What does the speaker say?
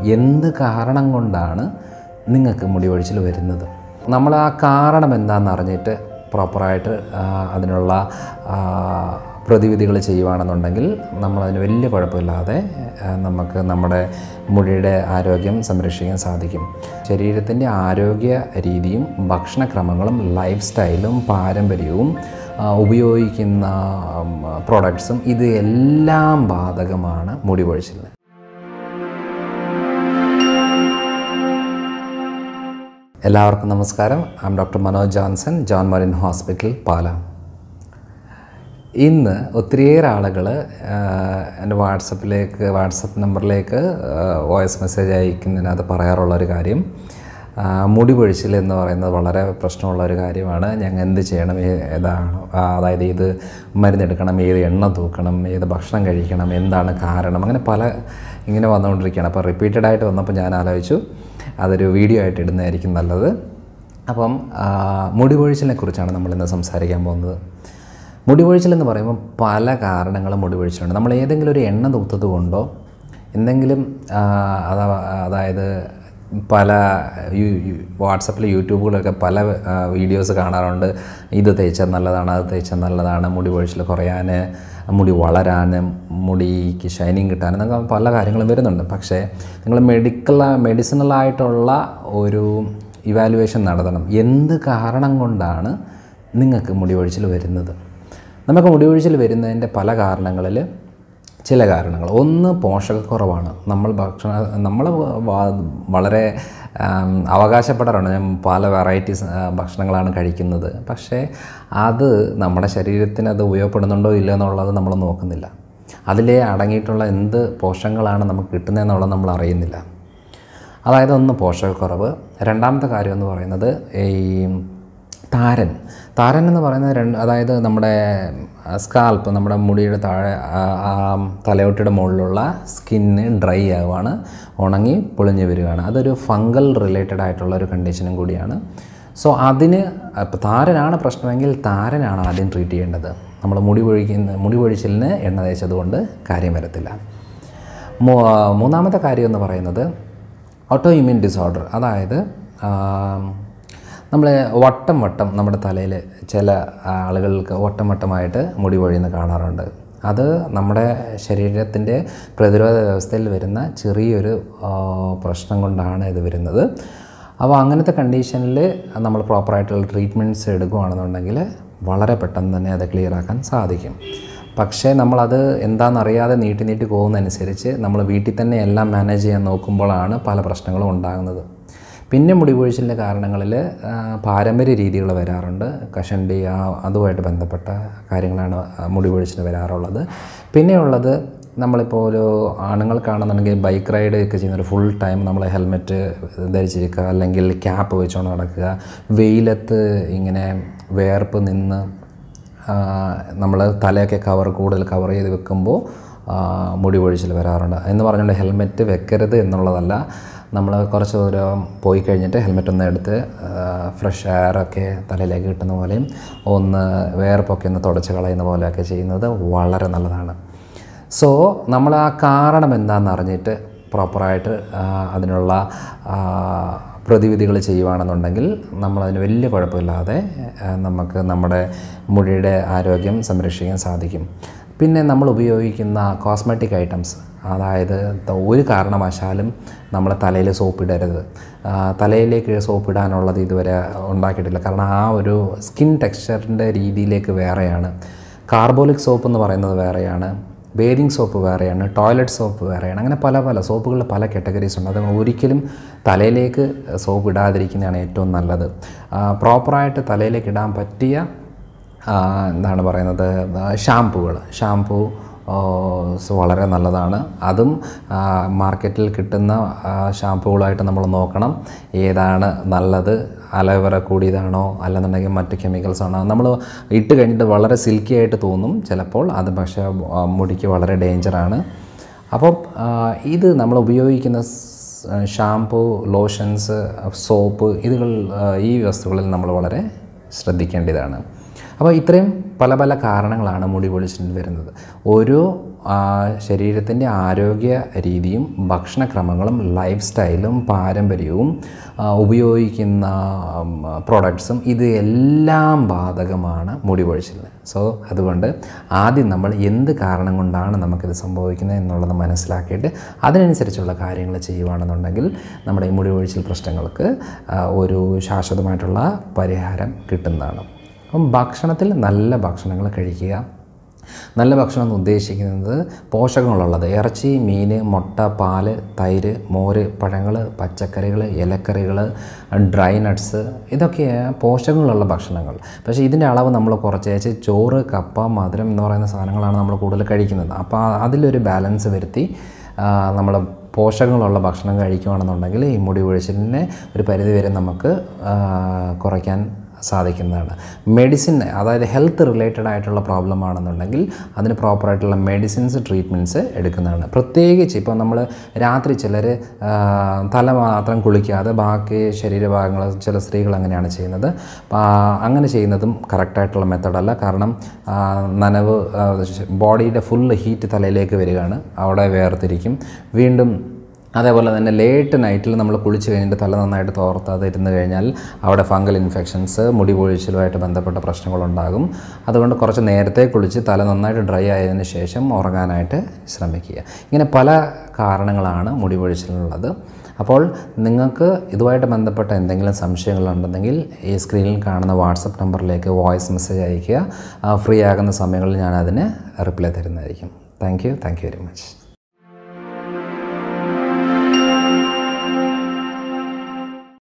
എന്ത് കാരണം കൊണ്ടാണ് നിങ്ങൾക്ക് മുടി കൊഴിച്ചിൽ വരുന്നത് നമ്മൾ ആ കാരണം എന്താണെന്ന് അറിഞ്ഞിട്ട് പ്രോപ്പറായിട്ട് ആ, അതിനുള്ള ആ, പ്രതിവിധികൾ ചെയ്യുവാണെന്നുണ്ടെങ്കിൽ നമ്മളതിന് വലിയ കുഴപ്പമില്ലാതെ ആ, നമുക്ക് നമ്മുടെ മുടിയുടെ ആരോഗ്യം സംരക്ഷിക്കാൻ സാധിക്കും ശരീരത്തിൻ്റെ ആരോഗ്യ രീതിയും ഭക്ഷണക്രമങ്ങളും ലൈഫ് സ്റ്റൈലും പാരമ്പര്യവും ആ, ഉപയോഗിക്കുന്ന പ്രോഡക്ട്സും ഇത് എല്ലാം ബാധകമാണ് മുടി കൊഴിച്ചിലിന് എല്ലാവർക്കും നമസ്കാരം I am doctor Manoj Johnson John മറിൻ ഹോസ്പിറ്റൽ പാല ഇന്ന് ഒത്തിരിയേറെ ആളുകൾ എൻ്റെ വാട്സപ്പിലേക്ക് വാട്സപ്പ് നമ്പറിലേക്ക് വോയിസ് മെസ്സേജ് അയക്കുന്നതിനകത്ത് പറയാറുള്ള ഒരു കാര്യം ആ, മുടി പൊഴിച്ചിൽ എന്ന് പറയുന്നത് വളരെ പ്രശ്നമുള്ള ഒരു കാര്യമാണ് ഞങ്ങൾ എന്ത് ചെയ്യണം ഏ- ഏതാണ് ആ, അതായത് ഏത് മരുന്നെടുക്കണം ഏത് എണ്ണ തൂക്കണം ഏത് ഭക്ഷണം കഴിക്കണം എന്താണ് കാരണം അങ്ങനെ പല ഇങ്ങനെ വന്നുകൊണ്ടിരിക്കുകയാണ് അപ്പോൾ റിപ്പീറ്റഡ് ആയിട്ട് വന്നപ്പോൾ ഞാൻ ആലോചിച്ചു അതൊരു വീഡിയോ ആയിട്ട് ഇടുന്നതായിരിക്കും നല്ലത് അപ്പം ആ, മുടി പൊഴിച്ചിലിനെ കുറിച്ചാണ് നമ്മളിന്ന് സംസാരിക്കാൻ പോകുന്നത് മുടി കൊഴിച്ചിൽ എന്ന് പറയുമ്പോൾ പല കാരണങ്ങളും മുടി കൊഴിച്ചിലുണ്ട് നമ്മൾ ഏതെങ്കിലും ഒരു എണ്ണ തൂത്തത് കൊണ്ടോ എന്തെങ്കിലും ആ, അതാ അതായത് പല യു- യു- വാട്സപ്പിൽ യൂട്യൂബുകളൊക്കെ പല ആ, വീഡിയോസ് കാണാറുണ്ട് ഇത് തേച്ചാൽ നല്ലതാണ് അത് തേച്ചാൽ നല്ലതാണ് മുടി കൊഴിച്ചിൽ കുറയാൻ മുടി വളരാൻ മുടിക്ക് ഷൈനിങ് കിട്ടാൻ എന്നൊക്കെ പല കാര്യങ്ങളും വരുന്നുണ്ട് പക്ഷേ നിങ്ങൾ മെഡിക്കൽ മെഡിസിനലായിട്ടുള്ള ഒരു ഇവാലുവേഷൻ നടത്തണം എന്ത് കാരണം കൊണ്ടാണ് നിങ്ങൾക്ക് മുടി കൊഴിച്ചിൽ വരുന്നത് നമുക്ക് മുടി കൊഴിച്ചിൽ വരുന്നതിൻ്റെ പല കാരണങ്ങളിൽ ചില കാരണങ്ങൾ ഒന്ന് പോഷകക്കുറവാണ് നമ്മൾ ഭക്ഷണ നമ്മൾ വ- വളരെ ആം, അവകാശപ്പെടാറുണ്ട് ഞാൻ പല വെറൈറ്റീസ് ഭക്ഷണങ്ങളാണ് കഴിക്കുന്നത് പക്ഷേ അത് നമ്മുടെ ശരീരത്തിന് അത് ഉപയോഗപ്പെടുന്നുണ്ടോ ഇല്ലയോ എന്നുള്ളത് നമ്മൾ നോക്കുന്നില്ല അതിലെ അടങ്ങിയിട്ടുള്ള എന്ത് പോഷകങ്ങളാണ് നമുക്ക് കിട്ടുന്നതെന്നുള്ളത് നമ്മൾ അറിയുന്നില്ല അതായത് ഒന്ന് പോഷകക്കുറവ് രണ്ടാമത്തെ കാര്യം എന്ന് പറയുന്നത് ഈ താരൻ താരൻ എന്ന് പറയുന്നത് രണ്ട് അതായത് നമ്മുടെ സ്കാൽപ്പ് നമ്മുടെ മുടിയുടെ താഴെ ആ, ആ തലയോട്ടിയുടെ മുകളിലുള്ള സ്കിന്ന് ഡ്രൈ ആവുകയാണ് ഉണങ്ങി പൊളിഞ്ഞു വരികയാണ് അതൊരു ഫംഗൽ റിലേറ്റഡ് ആയിട്ടുള്ള ഒരു കണ്ടീഷനും കൂടിയാണ് സോ അതിന് ഇപ്പോൾ താരനാണ് പ്രശ്നമെങ്കിൽ താരനാണ് ആദ്യം ട്രീറ്റ് ചെയ്യേണ്ടത് നമ്മൾ മുടി പൊഴിക്കുന്ന മുടി പൊഴിച്ചിലിന് എണ്ണ തേച്ചതുകൊണ്ട് കാര്യം വരത്തില്ല മൂ- മൂന്നാമത്തെ കാര്യം എന്ന് പറയുന്നത് ഓട്ടോ ഇമ്യൂൺ ഡിസോർഡർ അതായത് നമ്മൾ വട്ടം വട്ടം നമ്മുടെ തലയിൽ ചില ആളുകൾക്ക് വട്ടം വട്ടമായിട്ട് മുടി പൊഴിയുന്ന കാണാറുണ്ട് അത് നമ്മുടെ ശരീരത്തിൻ്റെ പ്രതിരോധ വ്യവസ്ഥയിൽ വരുന്ന ചെറിയൊരു ആ, പ്രശ്നം കൊണ്ടാണ് ഇത് വരുന്നത് അപ്പോൾ അങ്ങനത്തെ കണ്ടീഷനിൽ നമ്മൾ പ്രോപ്പറായിട്ടുള്ള ട്രീറ്റ്മെൻറ്റ്സ് എടുക്കുകയാണെന്നുണ്ടെങ്കിൽ വളരെ പെട്ടെന്ന് തന്നെ അത് ക്ലിയർ ആക്കാൻ സാധിക്കും പക്ഷേ നമ്മളത് എന്താണെന്നറിയാതെ നീട്ടി നീട്ടി പോകുന്നതനുസരിച്ച് നമ്മൾ വീട്ടിൽ തന്നെ എല്ലാം മാനേജ് ചെയ്യാൻ നോക്കുമ്പോഴാണ് പല പ്രശ്നങ്ങളും ഉണ്ടാകുന്നത് പിന്നെ മുടി കൊഴിച്ചിലിൻ്റെ കാരണങ്ങളിൽ ആ, പാരമ്പര്യ രീതികൾ വരാറുണ്ട് കഷണ്ടി ആ അതുമായിട്ട് ബന്ധപ്പെട്ട കാര്യങ്ങളാണ് ആ, മുടി കൊഴിച്ചിൽ വരാറുള്ളത് പിന്നെയുള്ളത് നമ്മളിപ്പോൾ ഒരു ആണുങ്ങൾക്കാണെന്നുണ്ടെങ്കിൽ ബൈക്ക് റൈഡ് ഒക്കെ ചെയ്യുന്ന ഒരു ഫുൾ ടൈം നമ്മൾ ഹെൽമെറ്റ് ധരിച്ചിരിക്കുക അല്ലെങ്കിൽ ക്യാപ്പ് വെച്ചുകൊണ്ട് നടക്കുക വെയിലത്ത് ഇങ്ങനെ വേർപ്പ് നിന്ന് നമ്മൾ തലയൊക്കെ കവർ കൂടുതൽ കവർ ചെയ്ത് വെക്കുമ്പോൾ ആ, മുടി പൊഴിച്ചിൽ വരാറുണ്ട് എന്ന് പറഞ്ഞുകൊണ്ട് ഹെൽമെറ്റ് വെക്കരുത് എന്നുള്ളതല്ല നമ്മൾ കുറച്ച് ദൂരം പോയി കഴിഞ്ഞിട്ട് ഹെൽമെറ്റ് ഒന്ന് എടുത്ത് ഫ്രഷ് എയറൊക്കെ തലയിലേക്ക് കിട്ടുന്ന പോലെയും ഒന്ന് വേർപ്പൊക്കെ ഒന്ന് തുടച്ച് കളയുന്ന പോലെയൊക്കെ ചെയ്യുന്നത് വളരെ നല്ലതാണ് സോ നമ്മൾ ആ കാരണം എന്താണെന്ന് അറിഞ്ഞിട്ട് പ്രോപ്പറായിട്ട് ആ, അതിനുള്ള ആ, പ്രതിവിധികൾ ചെയ്യുവാണെന്നുണ്ടെങ്കിൽ നമ്മളതിന് വലിയ കുഴപ്പമില്ലാതെ ആ, നമുക്ക് നമ്മുടെ മുടിയുടെ ആരോഗ്യം സംരക്ഷിക്കാൻ സാധിക്കും പിന്നെ നമ്മൾ ഉപയോഗിക്കുന്ന കോസ്മെറ്റിക് ഐറ്റംസ് അതായത് ത- ഒരു കാരണവശാലും നമ്മൾ തലയിൽ സോപ്പ് ഇടരുത് ആ, തലയിലേക്ക് സോപ്പ് ഇടാനുള്ളത് ഇതുവരെ ഉണ്ടാക്കിയിട്ടില്ല കാരണം ആ ഒരു സ്കിൻ ടെക്സ്ചറിൻ്റെ രീതിയിലേക്ക് വേറെയാണ് കാർബോളിക് സോപ്പ് എന്ന് പറയുന്നത് വേറെയാണ് ബേതിങ് സോപ്പ് വേറെയാണ് ടോയ്ലറ്റ് സോപ്പ് വേറെയാണ് അങ്ങനെ പല പല സോപ്പുകളിൽ പല കാറ്റഗറീസ് ഉണ്ട് അത് ഒരിക്കലും തലയിലേക്ക് സോപ്പ് ഇടാതിരിക്കുന്നതാണ് ഏറ്റവും നല്ലത് പ്രോപ്പറായിട്ട് തലയിലേക്ക് ഇടാൻ പറ്റിയ ആ, എന്താണ് പറയുന്നത് ഷാമ്പുകൾ ഷാമ്പു വളരെ നല്ലതാണ് അതും ആ, മാർക്കറ്റിൽ കിട്ടുന്ന ആ, ഷാമ്പുകളായിട്ട് നമ്മൾ നോക്കണം ഏതാണ് നല്ലത് അലോവേറ കൂടിയതാണോ അല്ലെന്നുണ്ടെങ്കിൽ മറ്റ് കെമിക്കൽസ് ആണോ നമ്മൾ ഇട്ട് കഴിഞ്ഞിട്ട് വളരെ സിൽക്കി ആയിട്ട് തോന്നും ചിലപ്പോൾ അത് പക്ഷേ ആ, മുടിക്ക് വളരെ ഡേഞ്ചറാണ് അപ്പോൾ ആ, ഇത് നമ്മൾ ഉപയോഗിക്കുന്ന സ്- ഷാംപൂ ലോഷൻസ് സോപ്പ് ഇതുകൾ ആ, ഈ വസ്തുക്കളിൽ നമ്മൾ വളരെ ശ്രദ്ധിക്കേണ്ടതാണ് അപ്പോൾ ഇത്രയും പല പല കാരണങ്ങളാണ് മുടി കൊഴിച്ചിൽ വരുന്നത് ഓരോ ശരീരത്തിൻ്റെ ആരോഗ്യ രീതിയും ഭക്ഷണക്രമങ്ങളും ലൈഫ് സ്റ്റൈലും പാരമ്പര്യവും ആ, ഉപയോഗിക്കുന്ന പ്രോഡക്ട്സും ഇത് എല്ലാം ബാധകമാണ് മുടി കൊഴിച്ചിലിന് സോ അതുകൊണ്ട് ആദ്യം നമ്മൾ എന്ത് കാരണം കൊണ്ടാണ് നമുക്കിത് സംഭവിക്കുന്നത് എന്നുള്ളത് മനസ്സിലാക്കിയിട്ട് അതിനനുസരിച്ചുള്ള കാര്യങ്ങൾ ചെയ്യുകയാണെന്നുണ്ടെങ്കിൽ നമ്മുടെ ഈ മുടി കൊഴിച്ചിൽ പ്രശ്നങ്ങൾക്ക് ആ, ഒരു ശാശ്വതമായിട്ടുള്ള പരിഹാരം കിട്ടുന്നതാണ് അപ്പം ഭക്ഷണത്തിൽ നല്ല ഭക്ഷണങ്ങൾ കഴിക്കുക നല്ല ഭക്ഷണം എന്ന് ഉദ്ദേശിക്കുന്നത് പോഷകങ്ങളുള്ളത് ഇറച്ചി മീൻ മുട്ട പാല് തൈര് മോര് പഴങ്ങൾ പച്ചക്കറികൾ ഇലക്കറികൾ ഡ്രൈ നട്ട്സ് ഇതൊക്കെ പോഷകങ്ങളുള്ള ഭക്ഷണങ്ങൾ പക്ഷേ ഇതിൻ്റെ അളവ് നമ്മൾ കുറച്ചേച്ച് ചോറ് കപ്പ മധുരം എന്ന് പറയുന്ന സാധനങ്ങളാണ് നമ്മൾ കൂടുതൽ കഴിക്കുന്നത് അപ്പോൾ അതിലൊരു ബാലൻസ് വരുത്തി നമ്മൾ പോഷകങ്ങളുള്ള ഭക്ഷണം കഴിക്കുകയാണെന്നുണ്ടെങ്കിൽ ഈ മുടി ഒഴിച്ചിലിനെ ഒരു പരിധിവരെ നമുക്ക് ആ, കുറയ്ക്കാൻ സാധിക്കുന്നതാണ് മെഡിസിൻ അതായത് ഹെൽത്ത് റിലേറ്റഡ് ആയിട്ടുള്ള പ്രോബ്ലം ആണെന്നുണ്ടെങ്കിൽ അതിന് പ്രോപ്പറായിട്ടുള്ള മെഡിസിൻസ് ട്രീറ്റ്മെൻറ്റ്സ് എടുക്കുന്നതാണ് പ്രത്യേകിച്ച് ഇപ്പോൾ നമ്മൾ രാത്രി ചിലർ തല മാത്രം കുളിക്കാതെ ബാക്കി ശരീരഭാഗങ്ങൾ ചില സ്ത്രീകൾ അങ്ങനെയാണ് ചെയ്യുന്നത് അപ്പോൾ അങ്ങനെ ചെയ്യുന്നതും കറക്റ്റായിട്ടുള്ള മെത്തഡല്ല കാരണം ആ, നനവ് ബോഡിയുടെ ഫുൾ ഹീറ്റ് തലയിലേക്ക് വരികയാണ് അവിടെ വേർതിരിക്കും വീണ്ടും അതേപോലെ തന്നെ ലേറ്റ് നൈറ്റിൽ നമ്മൾ കുളിച്ച് കഴിഞ്ഞിട്ട് തല നന്നായിട്ട് തോർത്താതെ ഇരുന്ന് കഴിഞ്ഞാൽ അവിടെ ഫംഗൽ ഇൻഫെക്ഷൻസ് മുടി പൊഴിച്ചിലുമായിട്ട് ബന്ധപ്പെട്ട പ്രശ്നങ്ങളുണ്ടാകും അതുകൊണ്ട് കുറച്ച് നേരത്തെ കുളിച്ച് തല നന്നായിട്ട് ഡ്രൈ ആയതിനു ശേഷം ഉറങ്ങാനായിട്ട് ശ്രമിക്കുക ഇങ്ങനെ പല കാരണങ്ങളാണ് മുടി പൊഴിച്ചിലുള്ളത് അപ്പോൾ നിങ്ങൾക്ക് ഇതുമായിട്ട് ബന്ധപ്പെട്ട എന്തെങ്കിലും സംശയങ്ങളുണ്ടെങ്കിൽ ഈ സ്ക്രീനിൽ കാണുന്ന വാട്സപ്പ് നമ്പറിലേക്ക് വോയിസ് മെസ്സേജ് അയയ്ക്കുക ഫ്രീ ആകുന്ന സമയങ്ങളിൽ ഞാൻ അതിന് റിപ്ലൈ തരുന്നതായിരിക്കും thank you thank you very much